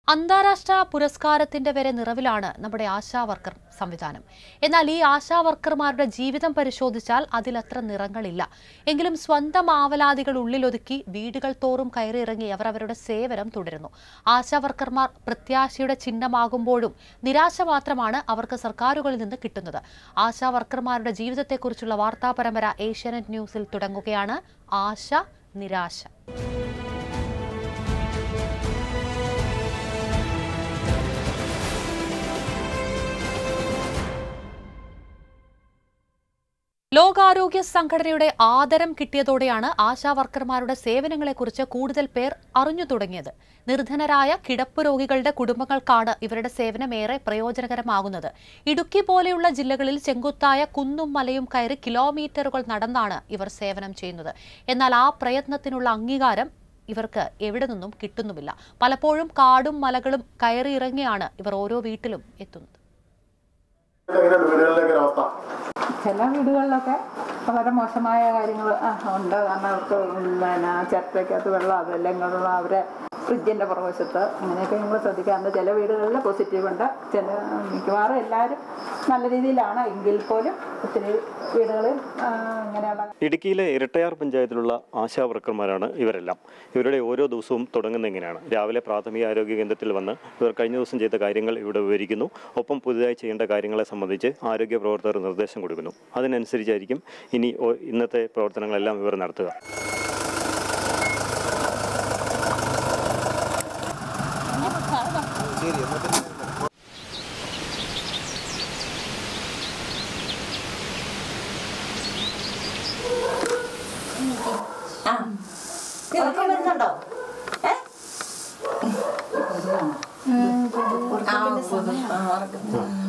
അന്താരാഷ്ട്ര പുരസ്കാരത്തിന്റെ വരെ നിറവിലാണ് നമ്മുടെ ആശാ വർക്കർ സംവിധാനം എന്നാൽ ഈ ആശാ വർക്കർമാരുടെ ജീവിതം പരിശോധിച്ചാൽ അതിലത്ര നിറങ്ങളില്ല എങ്കിലും സ്വന്തം ആവലാതികൾ ഉള്ളിലൊതുക്കി വീടുകൾ തോറും കയറിയിറങ്ങി അവർ അവരുടെ സേവനം തുടരുന്നു ആശാ വർക്കർമാർ പ്രത്യാശയുടെ ചിഹ്നമാകുമ്പോഴും നിരാശ മാത്രമാണ് അവർക്ക് സർക്കാരുകളിൽ നിന്ന് കിട്ടുന്നത് ആശാ വർക്കർമാരുടെ ജീവിതത്തെക്കുറിച്ചുള്ള വാർത്താ പരമ്പര ഏഷ്യാനെറ്റ് ന്യൂസിൽ തുടങ്ങുകയാണ് ആശ നിരാശ ലോകാരോഗ്യ സംഘടനയുടെ ആദരം കിട്ടിയതോടെയാണ് ആശാ വർക്കർമാരുടെ സേവനങ്ങളെക്കുറിച്ച് കൂടുതൽ പേർ അറിഞ്ഞു തുടങ്ങിയത് നിർധനരായ കിടപ്പ് രോഗികളുടെ കുടുംബങ്ങൾക്കാണ് ഇവരുടെ സേവനം ഏറെ പ്രയോജനകരമാകുന്നത് ഇടുക്കി പോലെയുള്ള ജില്ലകളിൽ ചെങ്കുത്തായ കുന്നും മലയും കയറി കിലോമീറ്ററുകൾ നടന്നാണ് ഇവർ സേവനം ചെയ്യുന്നത് എന്നാൽ ആ പ്രയത്നത്തിനുള്ള അംഗീകാരം ഇവർക്ക് എവിടെ നിന്നും കിട്ടുന്നുമില്ല പലപ്പോഴും കാടും മലകളും കയറിയിറങ്ങിയാണ് ഇവർ ഓരോ വീട്ടിലും എത്തുന്നത് എങ്ങനെയുണ്ട് വീടുകളിലേക്ക് ഒരു അവസ്ഥ ചില വീടുകളിലൊക്കെ വളരെ മോശമായ കാര്യങ്ങൾ ഉണ്ട് കാരണം അവർക്ക് പിന്നെ ചിരട്ടയ്ക്കകത്ത് വെള്ളം അതെല്ലാം ഇങ്ങനെയുള്ള അവരെ ഫ്രിഡ്ജിൻ്റെ പുറവശത്ത് അങ്ങനെയൊക്കെ ഞങ്ങൾ ശ്രദ്ധിക്കാറുണ്ട് ചില വീടുകളിൽ പോസിറ്റീവ് ഉണ്ട് ചില മിക്കവാറും എല്ലാവരും നല്ല രീതിയിലാണ് എങ്കിൽ പോലും ഒത്തിരി വീടുകളിൽ ആ, ഇങ്ങനെയുള്ള ഇടുക്കിയിലെ ഇരട്ടയാർ പഞ്ചായത്തിലുള്ള ആശാ വർക്കർമാരാണ് ഇവരെല്ലാം ഇവരുടെ ഓരോ ദിവസവും തുടങ്ങുന്നത് എങ്ങനെയാണ് രാവിലെ പ്രാഥമിക ആരോഗ്യ കേന്ദ്രത്തിൽ വന്ന് ഇവർ കഴിഞ്ഞ ദിവസം ചെയ്ത കാര്യങ്ങൾ ഇവിടെ വിവരിക്കുന്നു ഒപ്പം പുതുതായി ചെയ്യേണ്ട കാര്യങ്ങളെ സംബന്ധിച്ച് ആരോഗ്യ പ്രവർത്തകർ നിർദ്ദേശം കൊടുക്കുന്നു അതിനനുസരിച്ചായിരിക്കും ഇനി ഓ- ഇന്നത്തെ പ്രവർത്തനങ്ങളെല്ലാം ഇവർ നടത്തുക ഉറക്കം വരുന്നുണ്ടോ ഏ? ആ, ഉറക്കം. ആ, ഉറക്കം.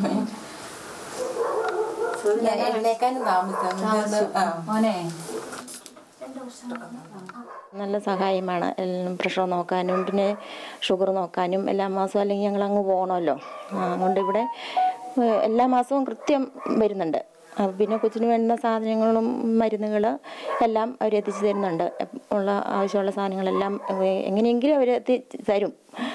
ഞാൻ എഴുന്നേക്കാനും താമസം ആ. മോനെ നല്ല സഹായമാണ് എല്ലാം പ്രഷർ നോക്കാനും പിന്നെ ഷുഗർ നോക്കാനും എല്ലാ മാസവും അല്ലെങ്കിൽ ഞങ്ങൾ അങ്ങ് പോകണമല്ലോ ആ, അതുകൊണ്ട് ഇവിടെ ഏഹ്, എല്ലാ മാസവും കൃത്യം വരുന്നുണ്ട് ആ, പിന്നെ കൊച്ചിന് വേണ്ടുന്ന സാധനങ്ങളും മരുന്നുകൾ എല്ലാം അവർ എത്തിച്ചു തരുന്നുണ്ട് ഉള്ള ആവശ്യമുള്ള സാധനങ്ങളെല്ലാം ഏഹ്, എങ്ങനെയെങ്കിലും അവർ എത്തി തരും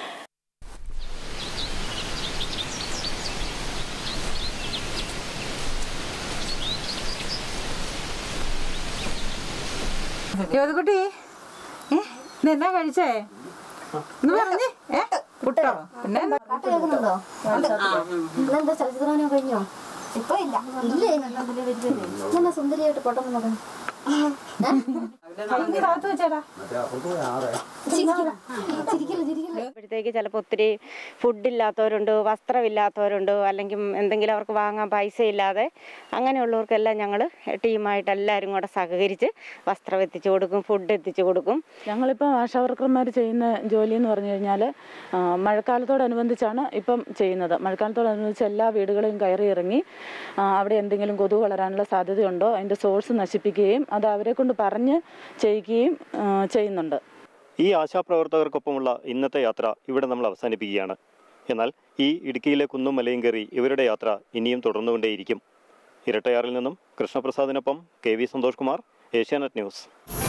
ജ്യോതിക്കുട്ടി ഏ നീ എന്നാ കഴിച്ചേ എന്ന് പറഞ്ഞേ ഏ പുട്ടോ പിന്നെ എന്താ? കേൾക്കുന്നുണ്ടോ ഇന്നെന്താ ചലച്ചിത്രം കഴിഞ്ഞോ ഇപ്പൊ ഇല്ല ഇല്ലേ ഇങ്ങനെ സുന്ദരിയായിട്ട് പൊട്ടം നോക്കണം കൈക്ക് താത്ത് വെച്ചേടാ ചിരിക്കില്ല ചിരിക്കില്ല അപ്പോഴത്തേക്ക് ചിലപ്പോൾ ഒത്തിരി ഫുഡില്ലാത്തവരുണ്ട് വസ്ത്രമില്ലാത്തവരുണ്ട് അല്ലെങ്കിൽ എന്തെങ്കിലും അവർക്ക് വാങ്ങാൻ പൈസ ഇല്ലാതെ അങ്ങനെയുള്ളവർക്കെല്ലാം ഞങ്ങൾ ടീമായിട്ട് എല്ലാവരും കൂടെ സഹകരിച്ച് വസ്ത്രം എത്തിച്ചു കൊടുക്കും ഫുഡ് എത്തിച്ചു കൊടുക്കും ഞങ്ങളിപ്പം ആശാവർക്കർമാർ ചെയ്യുന്ന ജോലി എന്ന് പറഞ്ഞു കഴിഞ്ഞാൽ മഴക്കാലത്തോടനുബന്ധിച്ചാണ് ഇപ്പം ചെയ്യുന്നത് മഴക്കാലത്തോടനുബന്ധിച്ച് എല്ലാ വീടുകളിലും കയറി ഇറങ്ങി ആ, അവിടെ എന്തെങ്കിലും കൊതുക് വളരാനുള്ള സാധ്യതയുണ്ടോ അതിൻ്റെ സോഴ്സ് നശിപ്പിക്കുകയും അത് അവരെ കൊണ്ട് പറഞ്ഞ് ചെയ്യിക്കുകയും ആ, ചെയ്യുന്നുണ്ട് ഈ ആശാപ്രവർത്തകർക്കൊപ്പമുള്ള ഇന്നത്തെ യാത്ര ഇവിടെ നമ്മൾ അവസാനിപ്പിക്കുകയാണ് എന്നാൽ ഈ ഇടുക്കിയിലെ കുന്നും മലയും കയറി ഇവരുടെ യാത്ര ഇനിയും തുടർന്നുകൊണ്ടേയിരിക്കും ഇരട്ടയാറിൽ നിന്നും കൃഷ്ണപ്രസാദിനൊപ്പം K V Santhosh Kumar Asianet news